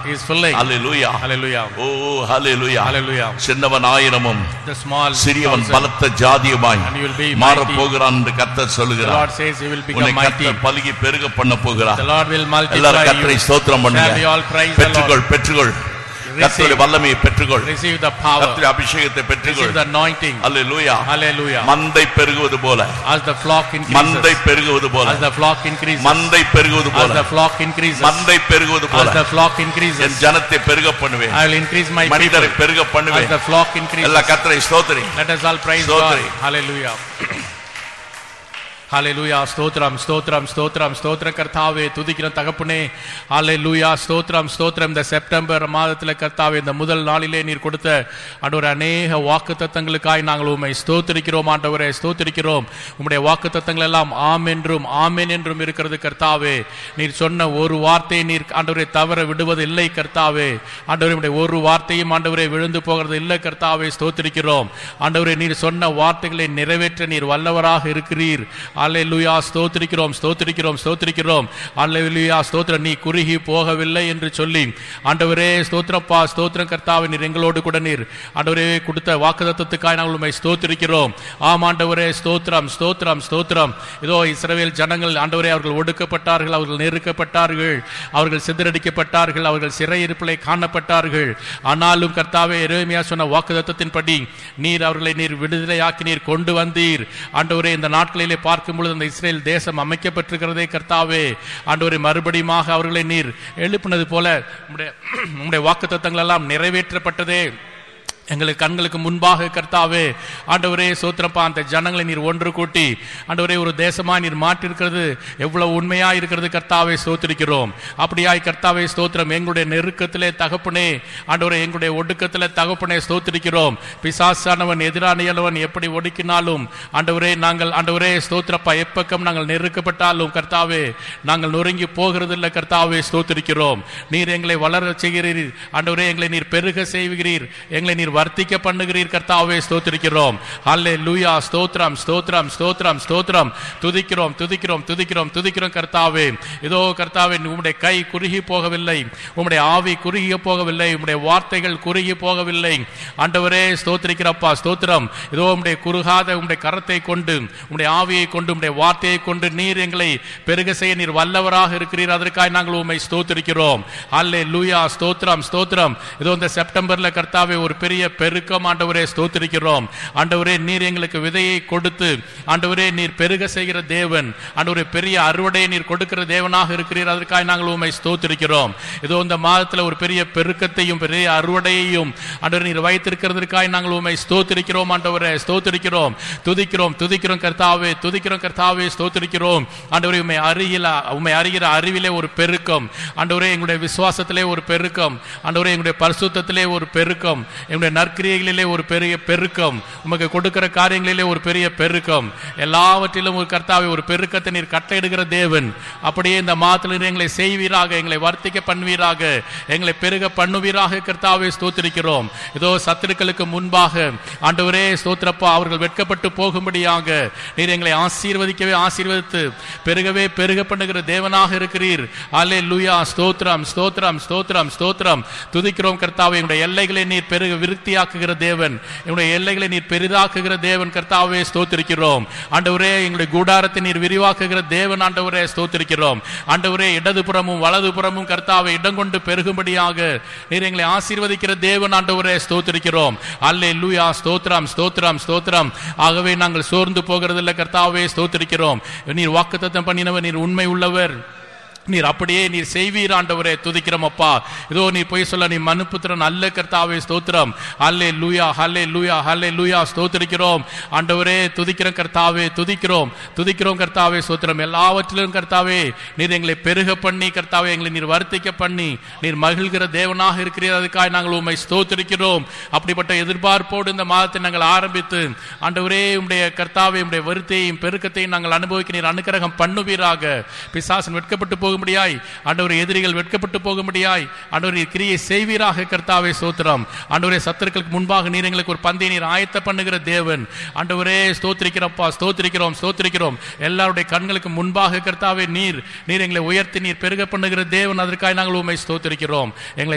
He is filling. Hallelujah Hallelujah. O hallelujah Hallelujah. சின்னவன் ஆயிரமும் The small சிறியவன் thousand, பலத்த ஜாதியுமாய் and you will be மாறப் mighty. போகிறான் என்று கர்த்தர் The சொல்லுகிறார் Lord says he will உன்னை become mighty. கர்த்தர் பலுகி பெருக பண்ண போகிறார் The Lord will multiply எல்லாரும் கர்த்தரை you. ஸ்தோத்திரம் Shall we பண்ணுங்க all praise the Lord? பெற்றுக்கொள் பெற்றுக்கொள் கர்த்தருடைய வல்லமையை பெற்றுக்கொள் Receive the power. கர்த்தருடைய அபிஷேகத்தை பெற்றுக்கொள் Receive the anointing. Hallelujah Hallelujah. மந்தை பெருகுவது போல As the flock மந்தை increases. பெருகுவது போல As the flock increases. மந்தை பெருகுவது As போல the flock increases. மந்தை பெருகுவது போல As the flock N increases. ஜனத்தை பெருக பண்ணுவேன் I will increase my people. மனிதரை பெருக As பண்ணுவேன் the flock increases. எல்லா கர்த்தரை ஸ்தோத்திரி Let us all praise Stotri. God. Hallelujah. ஹalleluya ஸ்தோத்திரம் ஸ்தோத்திரம் ஸ்தோத்திரம் ஸ்தோத்திர கர்த்தாவே துதிக்கிற தகப்பனே ஹalleluya ஸ்தோத்திரம் ஸ்தோத்திரம் இந்த செப்டம்பர் மாதத்துல கர்த்தாவே இந்த முதல் நாளிலே நீர் கொடுத்த ஆண்டவரே அநேக வாக்குத்தத்தங்களுக்காய் நாங்கள் உம்மை ஸ்தோத்திரிக்கிறோம் ஆண்டவரே ஸ்தோத்திரிக்கிறோம் உம்முடைய வாக்குத்தத்தங்கள் எல்லாம் ஆம் என்றும் ஆமென் என்றும் இருக்கிறது கர்த்தாவே நீர் சொன்ன ஒரு வார்த்தையை நீர் ஆண்டவரை தவற விடுவது இல்லை கர்த்தாவே ஆண்டவரே உம்முடைய ஒரு வார்த்தையும் ஆண்டவரே விழுந்து போகிறது இல்லை கர்த்தாவே ஸ்தோத்திரிக்கிறோம் ஆண்டவரே நீர் சொன்ன வார்த்தைகளை நிறைவேற்ற நீர் வல்லவராக இருக்கிறீர் அல்லேலூயா ஸ்தோத்திரிக்கிறோம் ஸ்தோத்திரிக்கிறோம் ஸ்தோத்திரிக்கிறோம் அல்லேலூயா ஸ்தோத்திரம் நீ குறுகி போகவில்லை என்று சொல்லி ஆண்டவரே ஸ்தோத்திரப்பா ஸ்தோத்திரம் கர்த்தாவே நீர் எங்களோடு கூட நீர் ஆண்டவரே கொடுத்த வாக்குதத்தத்துக்காய் நாங்கள் உண்மை ஸ்தோத்திரிக்கிறோம் ஆம் ஆண்டவரே ஸ்தோத்திரம் ஸ்தோத்திரம் ஸ்தோத்திரம் இதோ இஸ்ரவேல் ஜனங்கள் ஆண்டவரே அவர்கள் ஒடுக்கப்பட்டார்கள் அவர்கள் நெருக்கப்பட்டார்கள் அவர்கள் சிதறடிக்கப்பட்டார்கள் அவர்கள் சிறையிருப்பிலே காணப்பட்டார்கள் ஆனாலும் கர்த்தாவே எரேமியா சொன்ன வாக்குதத்தத்தின்படி நீர் அவர்களை நீர் விடுதலையாக்கி நீர் கொண்டு வந்தீர் ஆண்டவரே இந்த நாட்களிலே பார்க்கும் பொழுது அந்த இஸ்ரேல் தேசம் அமைக்கப்பட்டிருக்கிறதே கர்த்தாவே ஆண்டவரே மறுபடியுமாக அவர்களை நீர் எழுப்பினது போல உம்முடைய உம்முடைய வாக்குத்தத்தங்கள் எல்லாம் நிறைவேற்றப்பட்டதே எங்களுக்கு கண்களுக்கு முன்பாக கர்த்தாவே ஆண்டவரே சோத்திரப்பா அந்த ஜனங்களை நீர் ஒன்று கூட்டி ஆண்டவரே ஒரு தேசமா நீர் மாற்றிருக்கிறது எவ்வளவு உண்மையா இருக்கிறது கர்த்தாவே ஸ்தோத்திரிக்கிறோம் அப்படியாய் கர்த்தாவே ஸ்தோத்திரம் எங்களுடைய நெருக்கத்திலே தகப்பனே ஆண்டவரே எங்களுடைய ஒடுக்கத்திலே தகப்பனே ஸ்தோத்திரிக்கிறோம் பிசாசானவன் எதிரானியலவன் எப்படி ஒடுக்கினாலும் ஆண்டவரே நாங்கள் ஆண்டவரே ஸ்தோத்திரப்பா எப்பக்கம் நாங்கள் நெருக்கப்பட்டாலும் கர்த்தாவே நாங்கள் நொறுங்கி போகிறதில்லை கர்த்தாவே ஸ்தோத்திரிக்கிறோம் நீர் எங்களை வளர செய்கிறீர் ஆண்டவரே எங்களை நீர் பெருக செய்கிறீர் எங்களை நீர் வர்த்திக்க பண்ணுகிறீர் கர்த்தாவே ஸ்தோத்திரிக்கிறோம் அல்லே லூயா ஸ்தோத்திரம் ஸ்தோத்திரம் ஸ்தோத்திரம் ஸ்தோத்திரம் துதிக்கிறோம் துதிக்கிறோம் துதிக்கிறோம் துதிக்கிறோம் கர்த்தாவே இதோ கர்த்தாவே உம்முடைய கை குறுகி போகவில்லை உம்முடைய ஆவி குறுகிய போகவில்லை உம்முடைய வார்த்தைகள் குறுகி போகவில்லை ஆண்டவரே ஸ்தோத்திரிக்கிறப்பா ஸ்தோத்திரம் இதோ உம்முடைய குறுகாத உம்முடைய கரத்தை கொண்டு உம்முடைய ஆவியை கொண்டு உம்முடைய வார்த்தையை கொண்டு நீர் எங்களை பெருக செய்ய நீர் வல்லவராக இருக்கிறீர் அதற்காக நாங்கள் உம்மை ஸ்தோத்திரிக்கிறோம் அல்லே லூயா ஸ்தோத்திரம் ஸ்தோத்திரம் இதோ இந்த செப்டம்பர்ல கர்த்தாவே ஒரு பெரிய பெருக்கம் ஆண்டவரே ஸ்தோத்திரிக்கிறோம் ஆண்டவரே நீர் எங்களுக்கு விதையை கொடுத்து ஆண்டவரே நீர் பெருக செய்கிற தேவன் ஆண்டவரே பெரிய அறுவடையை நீர் கொடுக்கிற தேவனாக இருக்கிறீர் அதற்காக நாங்கள் உண்மை ஸ்தோத்திரிக்கிறோம் இதோ இந்த மாதத்துல ஒரு பெரிய பெருக்கத்தையும் பெரிய அறுவடையையும் ஆண்டவர் நீர் வைத்திருக்கிறதற்காக நாங்கள் உண்மை ஸ்தோத்திரிக்கிறோம் ஆண்டவரே ஸ்தோத்திரிக்கிறோம் துதிக்கிறோம் துதிக்கிறோம் கர்த்தாவே துதிக்கிறோம் கர்த்தாவே ஸ்தோத்திரிக்கிறோம் ஆண்டவரே உண்மை அறிகிற உண்மை அறிகிற அறிவிலே ஒரு பெருக்கம் ஆண்டவரே எங்களுடைய விசுவாசத்திலே ஒரு பெருக்கம் ஆண்டவரே எங்களுடைய பரிசுத்தத்திலே ஒரு பெருக்கம் எங்களுடைய நற்கிரியைகளிலே ஒரு பெரிய பெருக்கம் உமக்கு கொடுக்கிற காரியங்களிலே ஒரு பெரிய பெருக்கம் எல்லாவற்றிலும் ஒரு கர்த்தாவை ஒரு பெருக்கத்தை நீர் கட்டளையிடுகிற தேவன் அப்படியே இந்த மாதத்தில் நீர் எங்களை செய்வீராக எங்களை வர்த்திக்க பண்ணுவீராக எங்களை பெருக பண்ணுவீராக கர்த்தாவை ஸ்தோத்திரிக்கிறோம் இதோ சத்துருக்களுக்கு முன்பாக ஆண்டவரே ஸ்தோத்திரப்பா அவர்கள் வெட்கப்பட்டு போகும்படியாக நீர் எங்களை ஆசீர்வதிக்கவே ஆசீர்வதித்து பெருகவே பெருக பண்ணுகிற தேவனாக இருக்கிறீர் அல்லே லூயா ஸ்தோத்திரம் ஸ்தோத்திரம் ஸ்தோத்திரம் ஸ்தோத்திரம் துதிக்கிறோம் கர்த்தாவை எங்களுடைய எல்லைகளை நீர் பெருக விருத்தியாக்குகிற தேவன் எங்களுடைய எல்லைகளை நீர் பெரிதாக்குகிற தேவன் கர்த்தாவே ஸ்தோத்திரிக்கிறோம் ஆண்டவரே எங்களுடைய கூடாரத்தை நீர் விரிவாக்குகிற தேவன் ஆண்டவரே ஸ்தோத்திரிக்கிறோம் ஆண்டவரே இடதுபுறமும் வலதுபுறமும் கர்த்தாவை இடம் கொண்டு பெருகும்படியாக நீர் எங்களை ஆசீர்வதிக்கிற தேவன் ஆண்டவரே ஸ்தோத்திரிக்கிறோம் அல்லே லூயா ஸ்தோத்திரம் ஸ்தோத்திரம் ஸ்தோத்திரம் ஆகவே நாங்கள் சோர்ந்து போகிறதில்லை கர்த்தாவே ஸ்தோத்திரிக்கிறோம் நீர் வாக்குத்தத்தம் பண்ணினவர் நீர் உண்மை உள்ளவர் நீர் அப்படியே நீர் செய்வீர் ஆண்டவரே துதிக்கிறோம் அப்பா இதோ நீ போய் சொல்ல நீ மனுப்புத்திரன் அல்ல கர்த்தாவே ஸ்தோத்திரம் அல்லே லூயா ஹல்லே லூயா ஹல்லே லூயா ஸ்தோத்திரிக்கிறோம் ஆண்டவரே துதிக்கிறோம் கர்த்தாவே துதிக்கிறோம் துதிக்கிறோம் கர்த்தாவே ஸ்தோத்திரம் எல்லாவற்றிலும் கர்த்தாவே நீர் எங்களை பெருக பண்ணி கர்த்தாவே எங்களை நீர் வருத்திக்க பண்ணி நீர் மகிழ்கிற தேவனாக இருக்கிறீர் அதுக்காக நாங்கள் உண்மை ஸ்தோத்திரிக்கிறோம் அப்படிப்பட்ட எதிர்பார்ப்போடு இந்த மாதத்தை நாங்கள் ஆரம்பித்து ஆண்டவரே உடைய கர்த்தாவே உடைய வருத்தையும் பெருக்கத்தையும் நாங்கள் அனுபவிக்க நீர் அனுக்கிரகம் பண்ணுவீராக பிசாசன் வெட்கப்பட்டு போகும்படியாய் ஆண்டவர் எதிரிகள் வெட்கப்பட்டு போகும்படியாய் ஆண்டவர் நீர் கிரியை செய்வீராக கர்த்தாவே சோத்திரம் ஆண்டவரே சத்துருக்களுக்கு முன்பாக நீர் எங்களுக்கு ஒரு பந்தை நீர் ஆயத்த பண்ணுகிற தேவன் ஆண்டவரே ஸ்தோத்திரிக்கிறப்பா ஸ்தோத்திரிக்கிறோம் ஸ்தோத்திரிக்கிறோம் எல்லாருடைய கண்களுக்கு முன்பாக கர்த்தாவே நீர் நீர் எங்களை உயர்த்தி நீர் பெருக பண்ணுகிற தேவன் அதற்காக நாங்கள் உண்மை ஸ்தோத்திரிக்கிறோம் எங்களை